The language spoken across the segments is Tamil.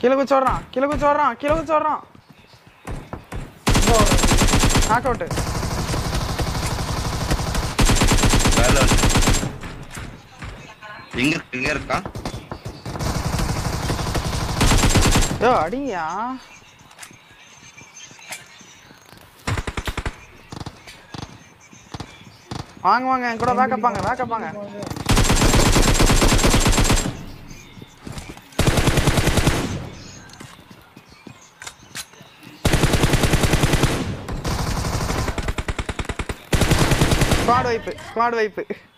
கீழே குச்சி வர்றான் கீழே குச்சி வர்றான் கீழே குச்சி வர்றான் நாக் அவுட் வேலை வந்து. எங்க இருக்கு எங்க இருக்கா யோ அடிங்கயா வாங்க வாங்க என் கூட பேக்கப் வாங்க பேக்கப் வாங்க ஸ்குவாட் வைப்பு ஸ்குவாட் வைப்பு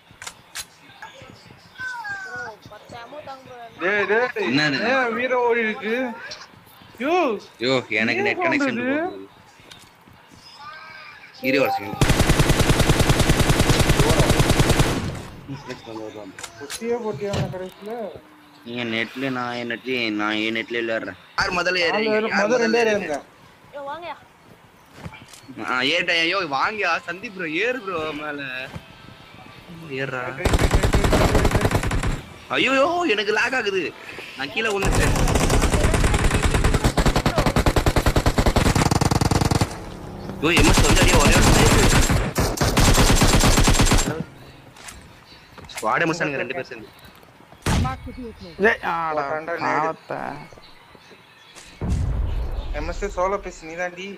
பத்து ammo தாங்க bro. டேய் டேய் என்னது? ஏன் வீர ஓடி இருக்கு யோ யோ எனக்கு ஏன் நெட் கனெக்ஷன் பண்றது? இரு வருஷம் குட்டியே போட்டியான கடைசியில என் நெட்ல நான் என் நெட்ல நான் என் நெட்ல விளையாடுறேன் யார் முதல்ல நாலு ஏறுறீங்க பேரும் யார் முதல்ல ரெண்டே முதல்ல இருங்க ஏய், வாங்கயா. ஆ ஏறிட்டேன் ஐயோ வாங்கியா சந்தீப் ப்ரோ ஏறு ப்ரோ மேல ஏறுறா ஐயோ எனக்கு லாக் ஆகுது நான் கீழே விழுந்துட்டேன் ஐயோ எம்எஸ் வந்து அடியே ஒரே ஸ்குவாட் எம்எஸ் ரெண்டு பேர் சேர்ந்து ஜெய் ஆடா போட்டான்டா நேரு. பாவத்தை எம்எஸ் சோலோ பேசி நீதாண்டி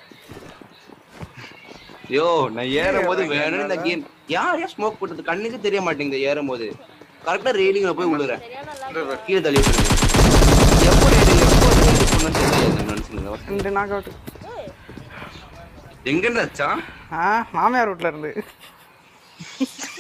ஐயோ நான் ஏறும் போது வேணும் இந்த கேம் யார் யார் ஸ்மோக் போட்டது கண்ணுக்கு தெரிய மாட்டேங்குது ஏறும் போது கரெக்டா ரெயிலிங்ல போய் விழுறேன் சரியான lag. கீழே தள்ளி விட்டுருது எப்போ rating, எப்போ rating பண்ணணும்னு தெரியல இந்த மனுஷனுங்க. ரெண்டு நாக் அவுட் ஏய், எங்க இருந்தாச்சா ஆ மாமியார் வீட்ல இருந்து